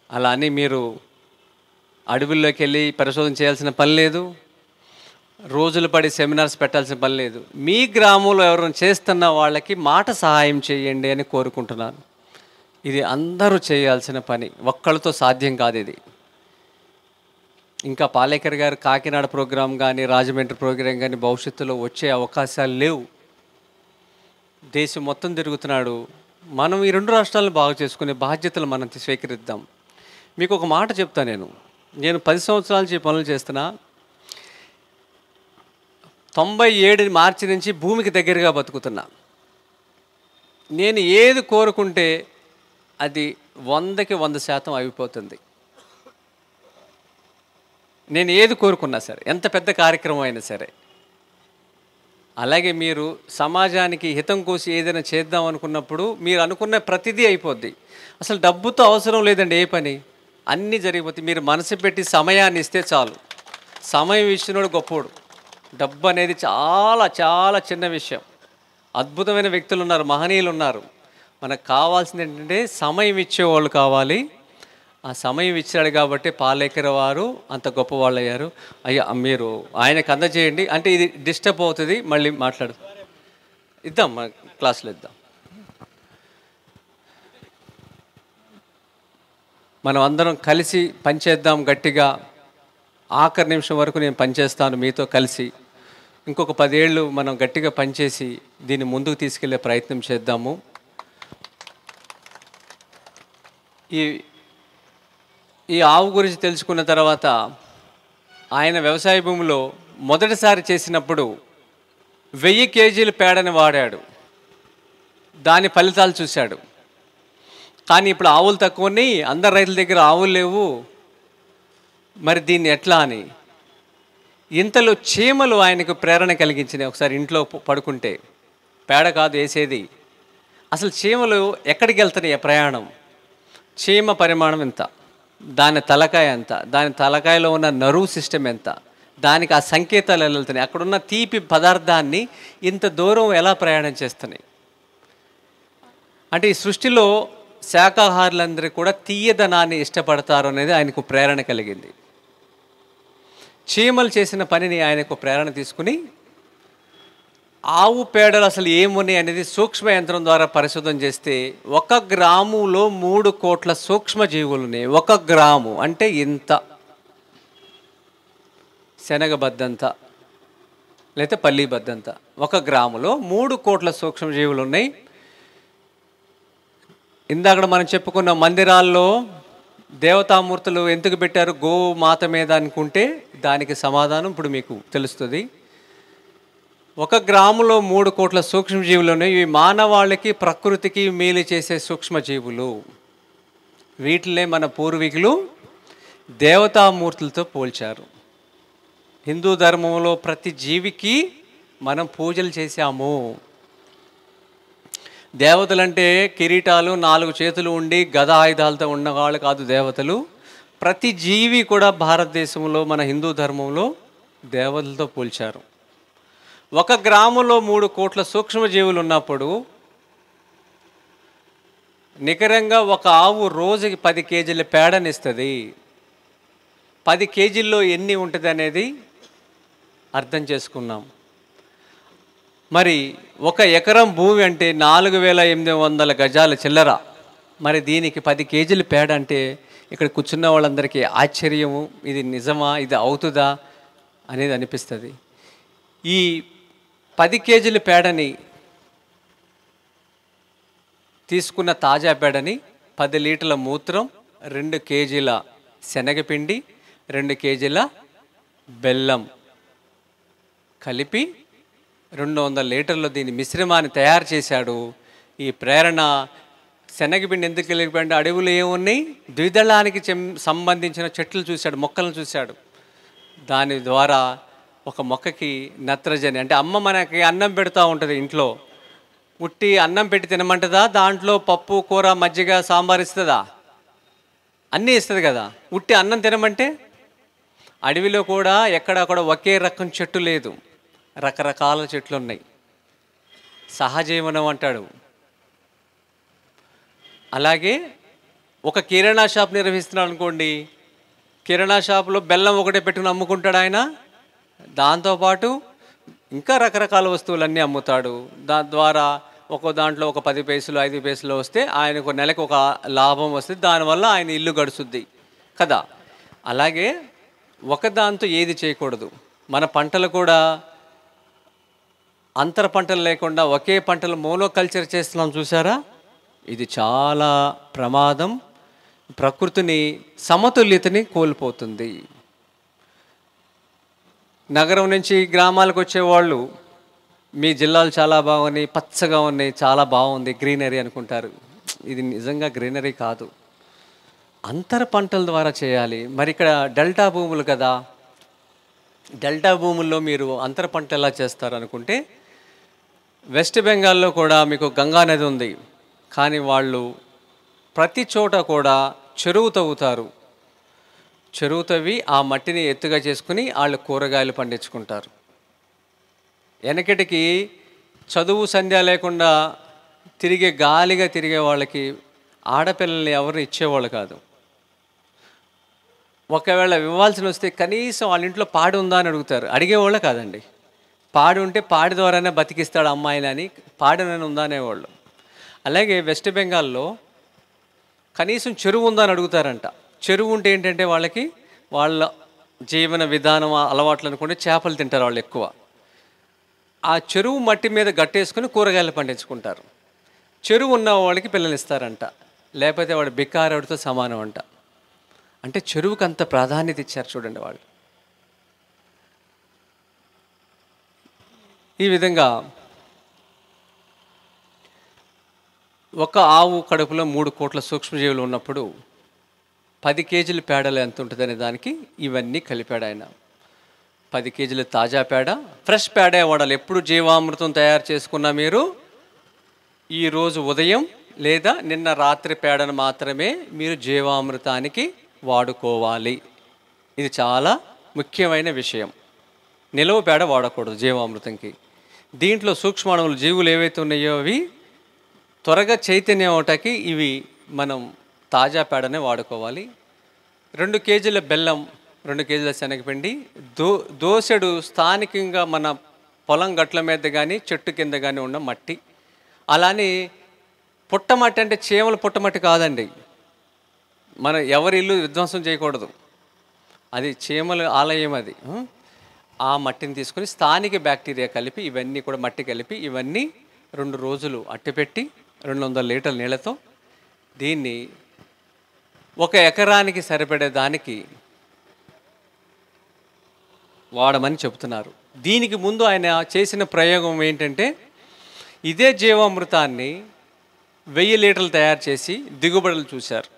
అలా అని మీరు అడవుల్లోకి వెళ్ళి పరిశోధన చేయాల్సిన పని లేదు రోజులు పడి సెమినార్స్ పెట్టాల్సిన పని లేదు మీ గ్రామంలో ఎవరైనా చేస్తున్న వాళ్ళకి మాట సహాయం చేయండి అని కోరుకుంటున్నాను ఇది అందరూ చేయాల్సిన పని ఒక్కళ్ళతో సాధ్యం కాదు ఇది ఇంకా పాలేకర్ గారు కాకినాడ ప్రోగ్రాం కానీ రాజమండ్రి ప్రోగ్రాం కానీ భవిష్యత్తులో వచ్చే అవకాశాలు లేవు దేశం మొత్తం తిరుగుతున్నాడు మనం ఈ రెండు రాష్ట్రాలను బాగు చేసుకునే బాధ్యతలు మనం స్వీకరిద్దాం మీకు ఒక మాట చెప్తా నేను నేను పది సంవత్సరాల నుంచి ఈ పనులు చేస్తున్నా తొంభై ఏడు మార్చి నుంచి భూమికి దగ్గరగా బతుకుతున్నా నేను ఏది కోరుకుంటే అది వందకి వంద శాతం అయిపోతుంది నేను ఏది కోరుకున్నా సరే ఎంత పెద్ద కార్యక్రమం అయినా సరే అలాగే మీరు సమాజానికి హితం కోసి ఏదైనా చేద్దాం అనుకున్నప్పుడు మీరు అనుకున్న ప్రతిదీ అయిపోద్ది అసలు డబ్బుతో అవసరం లేదండి ఏ పని అన్నీ జరిగిపోతాయి మీరు మనసు పెట్టి సమయాన్ని ఇస్తే చాలు సమయం ఇచ్చినోడు గొప్పోడు డబ్బు అనేది చాలా చాలా చిన్న విషయం అద్భుతమైన వ్యక్తులు ఉన్నారు మహనీయులు ఉన్నారు మనకు కావాల్సింది ఏంటంటే సమయం ఇచ్చేవాళ్ళు కావాలి ఆ సమయం ఇచ్చాడు కాబట్టి పాలేకర వారు అంత గొప్పవాళ్ళు అయ్యారు అయ్యా మీరు ఆయనకు అందజేయండి అంటే ఇది డిస్టర్బ్ అవుతుంది మళ్ళీ మాట్లాడు ఇద్దాం మన క్లాస్లో ఇద్దాం మనం అందరం కలిసి పనిచేద్దాం గట్టిగా ఆఖరి నిమిషం వరకు నేను పనిచేస్తాను మీతో కలిసి ఇంకొక పదేళ్ళు మనం గట్టిగా పనిచేసి దీన్ని ముందుకు తీసుకెళ్లే ప్రయత్నం చేద్దాము ఈ ఈ ఆవు గురించి తెలుసుకున్న తర్వాత ఆయన వ్యవసాయ భూమిలో మొదటిసారి చేసినప్పుడు వెయ్యి కేజీల పేడని వాడాడు దాని ఫలితాలు చూశాడు కానీ ఇప్పుడు ఆవులు తక్కువని అందరు రైతుల దగ్గర ఆవులు లేవు మరి దీన్ని ఎట్లా అని ఇంతలో చీమలు ఆయనకు ప్రేరణ కలిగించినాయి ఒకసారి ఇంట్లో ప- పడుకుంటే పేడ కాదు వేసేది అసలు చీమలు ఎక్కడికి వెళ్తున్నాయి ప్రయాణం చీమ పరిమాణం ఎంత దాని తలకాయ ఎంత దాని తలకాయలో ఉన్న నరువు సిస్టమ్ ఎంత దానికి ఆ సంకేతాలు ఎలా వెళ్తున్నాయి అక్కడున్న తీపి పదార్థాన్ని ఇంత దూరం ఎలా ప్రయాణం చేస్తున్నాయి అంటే ఈ సృష్టిలో శాకాహారులందరూ కూడా తీయదనాన్ని ఇష్టపడతారు అనేది ఆయనకు ప్రేరణ కలిగింది చీమలు చేసిన పనిని ఆయనకు ప్రేరణ తీసుకుని ఆవు పేడలు అసలు ఏమున్నాయి అనేది సూక్ష్మ యంత్రం ద్వారా పరిశోధన చేస్తే ఒక గ్రాములో మూడు కోట్ల సూక్ష్మ జీవులు ఉన్నాయి ఒక గ్రాము అంటే ఇంత శనగ బద్దంత లేకపోతే పల్లి బద్దంత ఒక గ్రాములో మూడు కోట్ల సూక్ష్మ జీవులు ఉన్నాయి ఇందాక మనం చెప్పుకున్న మందిరాల్లో దేవతామూర్తులు ఎందుకు పెట్టారు గో మాత మీద అనుకుంటే దానికి సమాధానం ఇప్పుడు మీకు తెలుస్తుంది ఒక గ్రాములో మూడు కోట్ల సూక్ష్మజీవులు ఉన్నాయి ఇవి మానవాళికి ప్రకృతికి మేలు చేసే సూక్ష్మజీవులు వీటినే మన పూర్వీకులు దేవతామూర్తులతో పోల్చారు హిందూ ధర్మంలో ప్రతి జీవికి మనం పూజలు చేశాము దేవతలంటే కిరీటాలు నాలుగు చేతులు ఉండి గద ఆయుధాలతో ఉన్నవాళ్ళు కాదు దేవతలు ప్రతి జీవి కూడా భారతదేశంలో మన హిందూ ధర్మంలో దేవతలతో పోల్చారు ఒక గ్రామంలో మూడు కోట్ల సూక్ష్మజీవులు ఉన్నప్పుడు నికరంగా ఒక ఆవు రోజుకి పది కేజీల పేడనిస్తుంది పది కేజీల్లో ఎన్ని ఉంటుంది అనేది అర్థం చేసుకున్నాం మరి ఒక ఎకరం భూమి అంటే నాలుగు వేల ఎనిమిది వందల గజాల చిల్లర మరి దీనికి పది కేజీల పేడ అంటే ఇక్కడ కూర్చున్న వాళ్ళందరికీ ఆశ్చర్యము ఇది నిజమా ఇది అవుతుందా అనేది అనిపిస్తుంది ఈ పది కేజీల పేడని తీసుకున్న తాజా పేడని పది లీటర్ల మూత్రం రెండు కేజీల శనగపిండి రెండు కేజీల బెల్లం కలిపి రెండు వందల లీటర్లు దీని మిశ్రమాన్ని తయారు చేశాడు ఈ ప్రేరణ శనగపిండి ఎందుకు కలిపండి అడవులు ఏమున్నాయి ద్విదళానికి చెం- సంబంధించిన చెట్లు చూశాడు మొక్కలను చూశాడు దాని ద్వారా ఒక మొక్కకి నత్రజని అంటే అమ్మ మనకి అన్నం పెడతా ఉంటుంది ఇంట్లో ఉట్టి అన్నం పెట్టి తినమంటుందా దాంట్లో పప్పు కూర మజ్జిగ సాంబార్ ఇస్తుందా అన్నీ ఇస్తుంది కదా ఉట్టి అన్నం తినమంటే అడవిలో కూడా ఎక్కడ కూడా ఒకే రకం చెట్టు లేదు రకరకాల చెట్లు ఉన్నాయి సహజీవనం అంటాడు అలాగే ఒక కిరాణా షాప్ నిర్వహిస్తున్నాడు అనుకోండి కిరాణా షాపులో బెల్లం ఒకటే పెట్టుకుని అమ్ముకుంటాడు ఆయన దాంతోపాటు ఇంకా రకరకాల వస్తువులన్నీ అమ్ముతాడు దాని ద్వారా ఒక దాంట్లో ఒక పది పైసలు ఐదు పైసలు వస్తే ఆయనకు నెలకు ఒక లాభం వస్తుంది దానివల్ల ఆయన ఇల్లు గడుస్తుంది కదా అలాగే ఒకదాంతో ఏది చేయకూడదు మన పంటలు కూడా అంతర పంటలు లేకుండా ఒకే పంటలు మోనోకల్చర్ చేస్తున్నాం చూసారా ఇది చాలా ప్రమాదం ప్రకృతిని సమతుల్యతని కోల్పోతుంది నగరం నుంచి గ్రామాలకు వచ్చేవాళ్ళు మీ జిల్లాలు చాలా బాగున్నాయి పచ్చగా ఉన్నాయి చాలా బాగుంది గ్రీనరీ అనుకుంటారు ఇది నిజంగా గ్రీనరీ కాదు అంతర పంటల ద్వారా చేయాలి మరి ఇక్కడ డెల్టా భూములు కదా డెల్టా భూముల్లో మీరు అంతర పంట ఎలా చేస్తారు అనుకుంటే వెస్ట్ బెంగాల్లో కూడా మీకు గంగా నది ఉంది కానీ వాళ్ళు ప్రతి చోట కూడా చెరువు తవ్వుతారు చెరువు తవ్వి ఆ మట్టిని ఎత్తుగా చేసుకుని వాళ్ళు కూరగాయలు పండించుకుంటారు వెనకటికి చదువు సంధ్య లేకుండా తిరిగే గాలిగా తిరిగే వాళ్ళకి ఆడపిల్లల్ని ఎవరు ఇచ్చేవాళ్ళు కాదు ఒకవేళ ఇవ్వాల్సిన వస్తే కనీసం వాళ్ళ ఇంట్లో పాడి ఉందా అని అడుగుతారు అడిగేవాళ్ళు కాదండి పాడి ఉంటే పాడి ద్వారానే బతికిస్తాడు అమ్మాయిని అని పాడినని ఉందా అనేవాళ్ళు అలాగే వెస్ట్ బెంగాల్లో కనీసం చెరువు ఉందా అని అడుగుతారంట చెరువు ఉంటే ఏంటంటే వాళ్ళకి వాళ్ళ జీవన విధానం అలవాట్లు అనుకుంటే చేపలు తింటారు వాళ్ళు ఎక్కువ ఆ చెరువు మట్టి మీద గట్టేసుకుని కూరగాయలు పండించుకుంటారు చెరువు ఉన్న వాళ్ళకి పిల్లలు ఇస్తారంట లేకపోతే వాడు బిక్కారవుడితో సమానం అంట అంటే చెరువుకి అంత ప్రాధాన్యత ఇచ్చారు చూడండి వాళ్ళు ఈ విధంగా ఒక ఆవు కడుపులో మూడు కోట్ల సూక్ష్మజీవులు ఉన్నప్పుడు పది కేజీల పేడలు ఎంత ఉంటుందనే దానికి ఇవన్నీ కలిపాడు ఆయన పది కేజీల తాజా పేడ ఫ్రెష్ పేడే వాడాలి ఎప్పుడు జీవామృతం తయారు చేసుకున్నా మీరు ఈరోజు ఉదయం లేదా నిన్న రాత్రి పేడను మాత్రమే మీరు జీవామృతానికి వాడుకోవాలి ఇది చాలా ముఖ్యమైన విషయం నిలవ పేడ వాడకూడదు జీవామృతంకి దీంట్లో సూక్ష్మాణువులు జీవులు ఏవైతే ఉన్నాయో అవి త్వరగా చైతన్యం అవటానికి ఇవి మనం తాజా పేడనే వాడుకోవాలి రెండు కేజీల బెల్లం రెండు కేజీల శనగపిండి దో దోసెడు స్థానికంగా మన పొలం గట్ల మీద కానీ చెట్టు కింద కానీ ఉన్న మట్టి అలానే పుట్టమట్టి అంటే చీమల పుట్టమట్టి కాదండి మన ఎవరి ఇల్లు విధ్వంసం చేయకూడదు అది చీమల ఆలయం అది ఆ? ఆ మట్టిని తీసుకొని స్థానిక బ్యాక్టీరియా కలిపి ఇవన్నీ కూడా మట్టి కలిపి ఇవన్నీ రెండు రోజులు అట్టిపెట్టి రెండు వందల లీటర్ల నీళ్ళతో దీన్ని ఒక ఎకరానికి సరిపడే దానికి వాడమని చెబుతున్నారు దీనికి ముందు ఆయన చేసిన ప్రయోగం ఏంటంటే ఇదే జీవామృతాన్ని వెయ్యి లీటర్లు తయారు చేసి దిగుబడులు చూశారు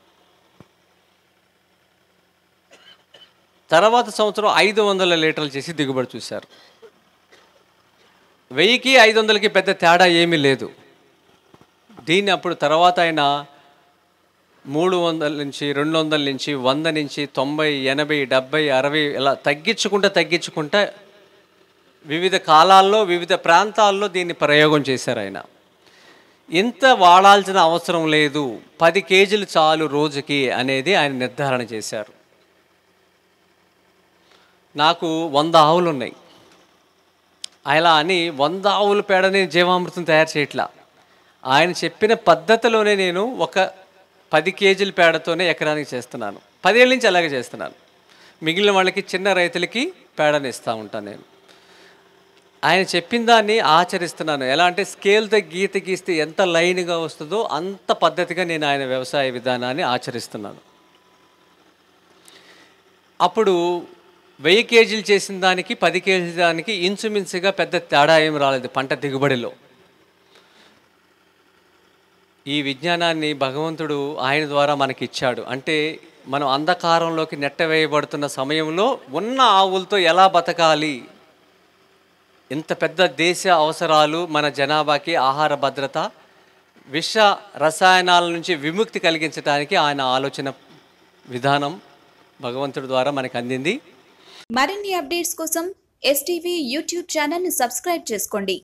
తర్వాత సంవత్సరం ఐదు వందల లీటర్లు చేసి దిగుబడి చూశారు వెయ్యికి ఐదు వందలకి పెద్ద తేడా ఏమీ లేదు దీన్ని అప్పుడు తర్వాత ఆయన మూడు వందల నుంచి రెండు వందల నుంచి వంద నుంచి తొంభై ఎనభై డెబ్బై అరవై ఇలా తగ్గించుకుంటా తగ్గించుకుంటా వివిధ కాలాల్లో వివిధ ప్రాంతాల్లో దీన్ని ప్రయోగం చేశారు ఆయన ఇంత వాడాల్సిన అవసరం లేదు పది కేజీలు చాలు రోజుకి అనేది ఆయన నిర్ధారణ చేశారు నాకు వంద ఆవులు ఉన్నాయి అలా అని వంద ఆవుల పేడని జీవామృతం తయారు చేయట్లా ఆయన చెప్పిన పద్ధతిలోనే నేను ఒక పది కేజీల పేడతోనే ఎకరానికి చేస్తున్నాను పదేళ్ళ నుంచి అలాగే చేస్తున్నాను మిగిలిన వాళ్ళకి చిన్న రైతులకి పేడని ఇస్తూ ఉంటాను నేను ఆయన చెప్పిన దాన్ని ఆచరిస్తున్నాను ఎలా అంటే స్కేల్తో గీత గీస్తే ఎంత లైన్గా వస్తుందో అంత పద్ధతిగా నేను ఆయన వ్యవసాయ విధానాన్ని ఆచరిస్తున్నాను అప్పుడు వెయ్యి కేజీలు చేసిన దానికి పది కేజీల దానికి ఇంచుమించుగా పెద్ద తేడా ఏం రాలేదు పంట దిగుబడిలో ఈ విజ్ఞానాన్ని భగవంతుడు ఆయన ద్వారా మనకి ఇచ్చాడు అంటే మనం అంధకారంలోకి నెట్టవేయబడుతున్న సమయంలో ఉన్న ఆవులతో ఎలా బతకాలి ఇంత పెద్ద దేశ అవసరాలు మన జనాభాకి ఆహార భద్రత విష రసాయనాల నుంచి విముక్తి కలిగించడానికి ఆయన ఆలోచన విధానం భగవంతుడి ద్వారా మనకు అందింది మరిన్ని అప్డేట్స్ కోసం ఎస్టీవీ యూట్యూబ్ ఛానల్ని సబ్స్క్రైబ్ చేసుకోండి